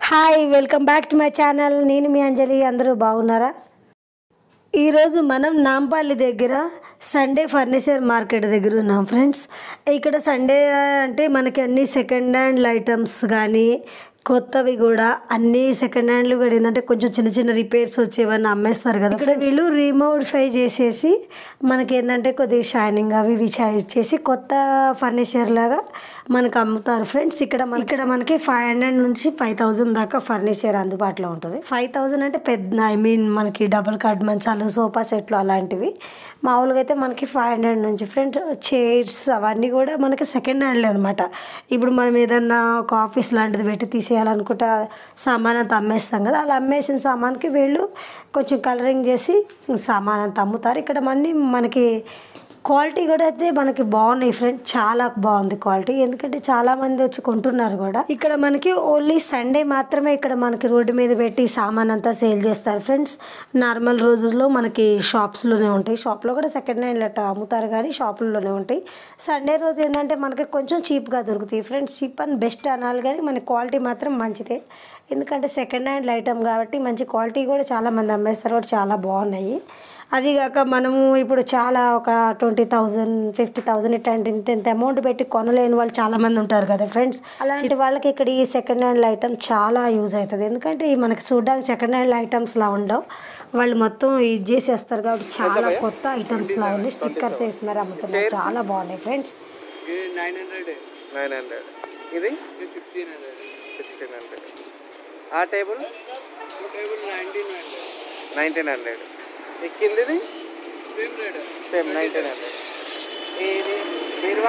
hi welcome back to my channel నేను మీ అంజలి అందరూ బాగున్నారా ఈరోజు మనం నాంపల్లి దగ్గర సండే ఫర్నిచర్ మార్కెట్ దగ్గర ఉన్నాం ఫ్రెండ్స్ ఇక్కడ సండే అంటే మనకి అన్ని సెకండ్ హ్యాండ్ ఐటమ్స్ కానీ కొత్తవి కూడా అన్ని సెకండ్ హ్యాండ్లు కూడా ఏంటంటే కొంచెం చిన్న చిన్న రిపేర్స్ వచ్చేవన్నీ అమ్మేస్తారు కదా ఇక్కడ వీళ్ళు రీమోడిఫై చేసేసి మనకి ఏంటంటే కొద్దిగా షైనింగ్ అవి ఇవి చేసి కొత్త ఫర్నిచర్ లాగా మనకు అమ్ముతారు ఫ్రెండ్స్ ఇక్కడ మన- ఇక్కడ మనకి ఫైవ్ హండ్రెడ్ నుంచి ఫైవ్ థౌజండ్ దాకా ఫర్నిచర్ అందుబాటులో ఉంటుంది ఫైవ్ థౌజండ్ అంటే పెద్ద ఐ మీన్ మనకి డబుల్ కార్డ్ మంచాలు సోఫా సెట్లు అలాంటివి మామూలుగా అయితే మనకి ఫైవ్ హండ్రెడ్ నుంచి ఫ్రెండ్స్ చైర్స్ అవన్నీ కూడా మనకి సెకండ్ హ్యాండ్లే అనమాట ఇప్పుడు మనం ఏదన్నా ఒక ఆఫీస్ లాంటిది పెట్టి తీసేయాలనుకుంటే ఆ సామాన్ అంతా అమ్మేస్తాం కదా అలా అమ్మేసిన సామాన్కి వీళ్ళు కొంచెం కలరింగ్ చేసి సామాన్ అంతా అమ్ముతారు ఇక్కడ మళ్ళీ మనకి క్వాలిటీ కూడా అయితే మనకి బాగున్నాయి ఫ్రెండ్ చాలా బాగుంది క్వాలిటీ ఎందుకంటే చాలా మంది వచ్చి కొంటున్నారు కూడా ఇక్కడ మనకి ఓన్లీ సండే మాత్రమే ఇక్కడ మనకి రోడ్డు మీద పెట్టి సామాన్ అంతా సేల్ చేస్తారు ఫ్రెండ్స్ నార్మల్ రోజుల్లో మనకి షాప్స్లోనే ఉంటాయి షాప్లో కూడా సెకండ్ హ్యాండ్ అట్లా అమ్ముతారు కానీ షాపుల్లోనే ఉంటాయి సండే రోజు ఏంటంటే మనకి కొంచెం చీప్గా దొరుకుతాయి ఫ్రెండ్స్ చీప్ అండ్ బెస్ట్ అనాలి కానీ మన క్వాలిటీ మాత్రం మంచిదే ఎందుకంటే సెకండ్ హ్యాండ్ ఐటమ్ కాబట్టి మంచి క్వాలిటీ కూడా చాలా మంది అమ్మేస్తారు కూడా చాలా బాగున్నాయి అది కాక మనము ఇప్పుడు చాలా ఒక ట్వంటీ థౌజండ్ ఫిఫ్టీ థౌజండ్ ఇట్లాంటి ఇంత ఇంత అమౌంట్ పెట్టి కొనలేని వాళ్ళు చాలా మంది ఉంటారు కదా ఫ్రెండ్స్ అలాంటి వాళ్ళకి ఇక్కడ ఈ సెకండ్ హ్యాండ్ ఐటమ్ చాలా యూజ్ అవుతుంది ఎందుకంటే ఈ మనకి చూడడానికి సెకండ్ హ్యాండ్ ఐటమ్స్ లా ఉండవు వాళ్ళు మొత్తం ఇది చేసేస్తారు కాబట్టి చాలా కొత్త ఐటమ్స్ లా ఉన్నాయి స్టిక్కర్స్ వేసినారు అమ్ముతున్నారు చాలా బాగున్నాయి ఫ్రెండ్స్ ఇది నైన్ హండ్రెడ్ నైన్ హండ్రెడ్ ఇది ఇది ఫిఫ్టీన్ హండ్రెడ్ సిక్స్టీన్ హండ్రెడ్ ఆ table two table nineteen hundred nineteen hundred ఈ కిందిది same rate same nineteen hundred ఇది బీరువా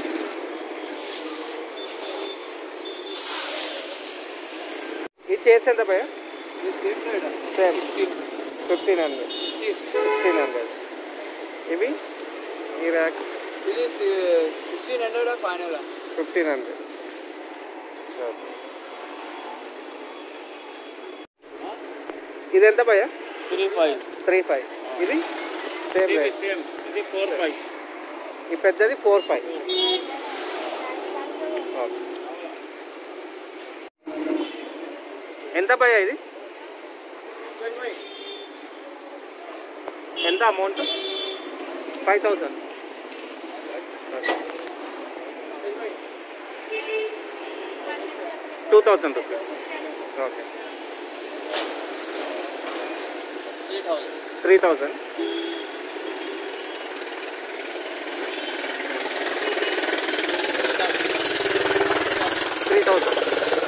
ఈ చైర్స్ ఎంత భయ ఇది same rate same fifteen hundred sixteen hundred ఇవి ఈ ర్యాక్ ఇది fifteen hundred final fifteen hundred ఇది ఎంత భయ త్రీ ఫైవ్ త్రీ ఫైవ్ ఇది సేమ్ రేట్ సేమ్ ఇది ఫోర్ ఫైవ్ ఈ పెద్దది ఫోర్ ఫైవ్ ఎంత భయ ఇది ఎంత amount five thousand two thousand rupees okay three thousand three thousand three thousand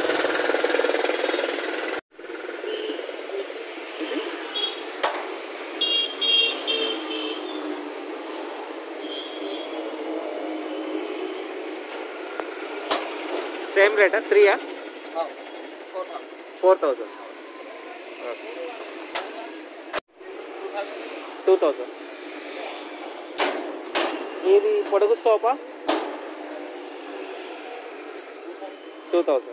same రేటా త్రీయా four thousand four thousand two thousand ఇది పొడుగు సోఫా టూ థౌసండ్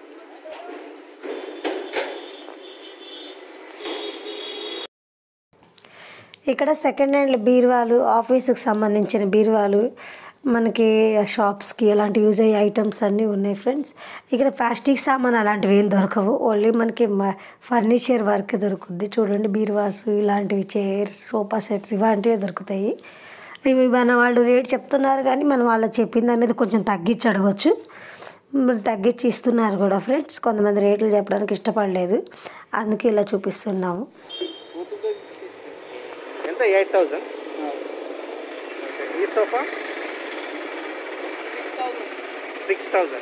ఇక్కడ సెకండ్ హ్యాండ్ బీరువాలు ఆఫీసుకి సంబంధించిన బీరువాలు మనకి షాప్స్కి అలాంటి యూజ్ అయ్యే ఐటమ్స్ అన్నీ ఉన్నాయి ఫ్రెండ్స్ ఇక్కడ ప్లాస్టిక్ సామాన్ అలాంటివి ఏం దొరకవు ఓన్లీ మనకి ఫర్నిచర్ వర్క్ దొరుకుద్ది చూడండి బీరువాస్ ఇలాంటివి చైర్స్ సోఫా సెట్స్ ఇలాంటివే దొరుకుతాయి ఇవి మన వాళ్ళు రేట్ చెప్తున్నారు కానీ మనం వాళ్ళు చెప్పింది అనేది కొంచెం తగ్గించి అడగచ్చు మరి తగ్గించి ఇస్తున్నారు కూడా ఫ్రెండ్స్ కొంతమంది రేట్లు చెప్పడానికి ఇష్టపడలేదు అందుకే ఇలా చూపిస్తున్నాము ఎంత ఎయిట్ థౌసండ్ ఈ sofa six thousand six thousand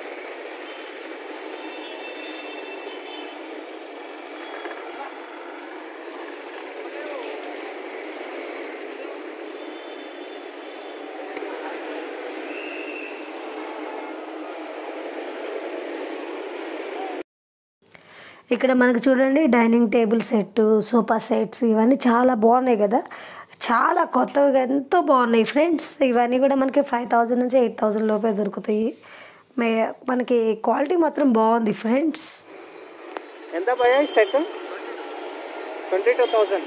ఇక్కడ మనకు చూడండి dining table set sofa sets ఇవన్నీ చాలా బాగున్నాయి కదా చాలా కొత్తగా ఎంతో బాగున్నాయి ఫ్రెండ్స్ ఇవన్నీ కూడా మనకి ఫైవ్ థౌజండ్ నుంచి ఎయిట్ థౌజండ్ లోపే దొరుకుతాయి మే మనకి క్వాలిటీ మాత్రం బాగుంది ఫ్రెండ్స్ ఎంత భయ ఈ సెట్ ట్వంటీ టూ థౌజండ్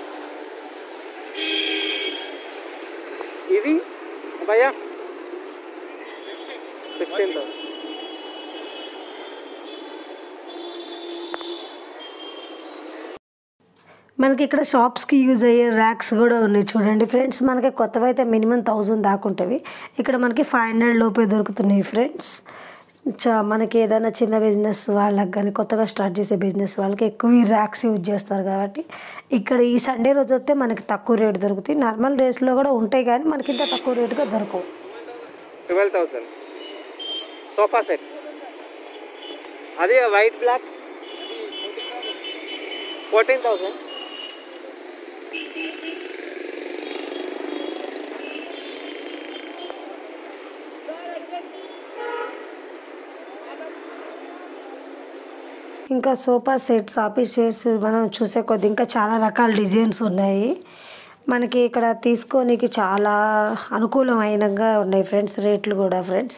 ఇది భయ సిక్స్టీన్ థౌసండ్ మనకి ఇక్కడ షాప్స్కి యూజ్ అయ్యే ర్యాక్స్ కూడా ఉన్నాయి చూడండి ఫ్రెండ్స్ మనకి కొత్తవి అయితే మినిమం థౌజండ్ దాకా ఉంటాయి ఇక్కడ మనకి ఫైవ్ హండ్రెడ్ లోపే దొరుకుతున్నాయి ఫ్రెండ్స్ చా మనకి ఏదైనా చిన్న బిజినెస్ వాళ్ళకి కానీ కొత్తగా స్టార్ట్ చేసే బిజినెస్ వాళ్ళకి ఎక్కువ ఈ ర్యాక్స్ యూజ్ చేస్తారు కాబట్టి ఇక్కడ ఈ సండే రోజు వస్తే మనకి తక్కువ రేటు దొరుకుతాయి నార్మల్ డేస్లో కూడా ఉంటాయి కానీ మనకి ఇంత తక్కువ రేటుగా దొరకవు ట్వెల్వ్ థౌసండ్ సోఫా సెట్ అది వైట్ బ్లాక్ ఫోర్టీన్ థౌసండ్ ఇంకా సోఫా సెట్స్ ఆఫీస్ చైర్స్ మనం చూసే కొద్ది ఇంకా చాలా రకాల డిజైన్స్ ఉన్నాయి మనకి ఇక్కడ తీసుకోనికి చాలా అనుకూలమైనగా ఉన్నాయి ఫ్రెండ్స్ రేట్లు కూడా ఫ్రెండ్స్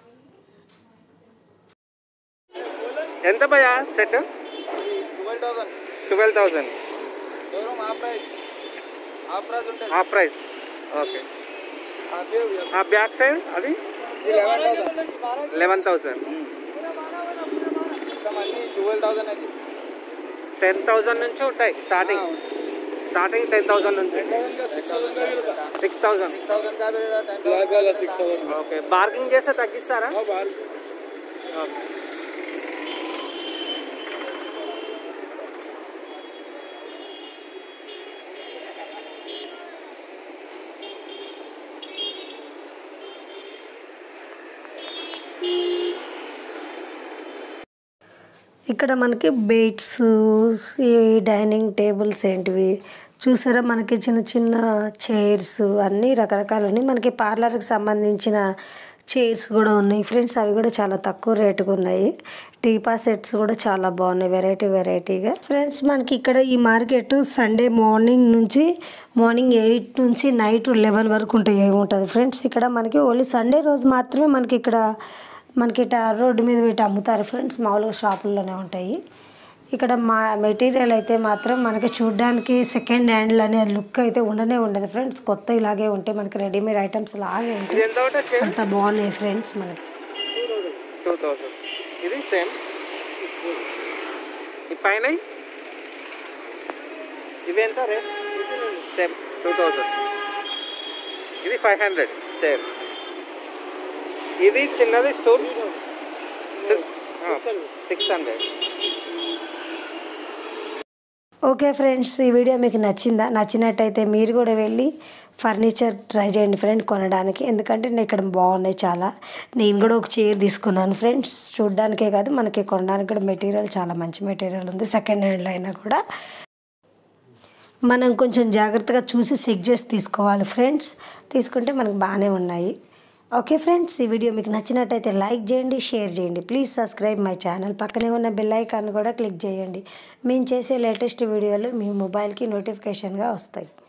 ఎంత భయా set twelve thousand twelve thousand showroom half price half price ఉంటుంది హాఫ్ ప్రైస్ ఓకే ఆ సేవ్ ఆ బ్యాక్ సైడ్ అది ఇది లెవెన్ థౌసండ్ లెవెన్ థౌసండ్ మొత్తం అన్ని ట్వెల్వ్ థౌసండ్ అది టెన్ థౌసండ్ నుంచి ఉంటాయి స్టార్టింగ్ స్టార్టింగ్ టెన్ థౌసండ్ నుంచి six thousand six thousand six thousand का ten thousand six thousand okay bargaining చేస్తే తగ్గిస్తారా ఓకే ఇక్కడ మనకి బెడ్స్ ఈ డైనింగ్ టేబుల్స్ ఏంటివి చూసారా మనకి చిన్న చిన్న చైర్స్ అన్నీ రకరకాలు ఉన్నాయి మనకి పార్లర్కి సంబంధించిన చైర్స్ కూడా ఉన్నాయి ఫ్రెండ్స్ అవి కూడా చాలా తక్కువ రేటుగా ఉన్నాయి టీపా సెట్స్ కూడా చాలా బాగున్నాయి వెరైటీ వెరైటీగా ఫ్రెండ్స్ మనకి ఇక్కడ ఈ మార్కెట్ సండే మార్నింగ్ నుంచి మార్నింగ్ ఎయిట్ నుంచి నైట్ లెవెన్ వరకు ఉంటాయి ఏముంటుంది ఫ్రెండ్స్ ఇక్కడ మనకి ఓన్లీ సండే రోజు మాత్రమే మనకి ఇక్కడ మనకి ఇట్లా రోడ్డు మీద పెట్టి అమ్ముతారు ఫ్రెండ్స్ మామూలుగా షాపుల్లోనే ఉంటాయి ఇక్కడ మా మెటీరియల్ అయితే మాత్రం మనకి చూడడానికి సెకండ్ హ్యాండ్లు అనే లుక్ అయితే ఉండనే ఉండదు ఫ్రెండ్స్ కొత్త ఇలాగే ఉంటాయి మనకి రెడీమేడ్ ఐటమ్స్ లాగే ఇది ఉంటాయి ఎంత ఉంటుంది చైర్ అంత బాగున్నాయి ఫ్రెండ్స్ మనకి టూ థౌసండ్ ఇది సేమ్ ఈ పైన ఇవి ఎంత రేట్ సేమ్ టూ థౌసండ్ ఇది ఫైవ్ హండ్రెడ్ చైర్ ఇది చిన్నది stool six hundred okay friends ఈ వీడియో మీకు నచ్చిందా నచ్చినట్టయితే మీరు కూడా వెళ్ళి ఫర్నిచర్ ట్రై చేయండి ఫ్రెండ్ కొనడానికి ఎందుకంటే నేను ఇక్కడ బాగున్నాయి చాలా నేను కూడా ఒక చైర్ తీసుకున్నాను ఫ్రెండ్స్ చూడడానికే కాదు మనకి కొనడానికి కూడా మెటీరియల్ చాలా మంచి మెటీరియల్ ఉంది సెకండ్ హ్యాండ్లో అయినా కూడా మనం కొంచెం జాగ్రత్తగా చూసి చెక్ చేసి తీసుకోవాలి ఫ్రెండ్స్ తీసుకుంటే మనకు బాగానే ఉన్నాయి ఓకే ఫ్రెండ్స్ ఈ వీడియో మీకు నచ్చినట్టయితే లైక్ చేయండి షేర్ చేయండి ప్లీజ్ సబ్స్క్రైబ్ మై ఛానల్ పక్కనే ఉన్న బెల్ ఐకాన్ కూడా క్లిక్ చేయండి మేము చేసే లేటెస్ట్ వీడియోలు మీ మొబైల్కి నోటిఫికేషన్గా వస్తాయి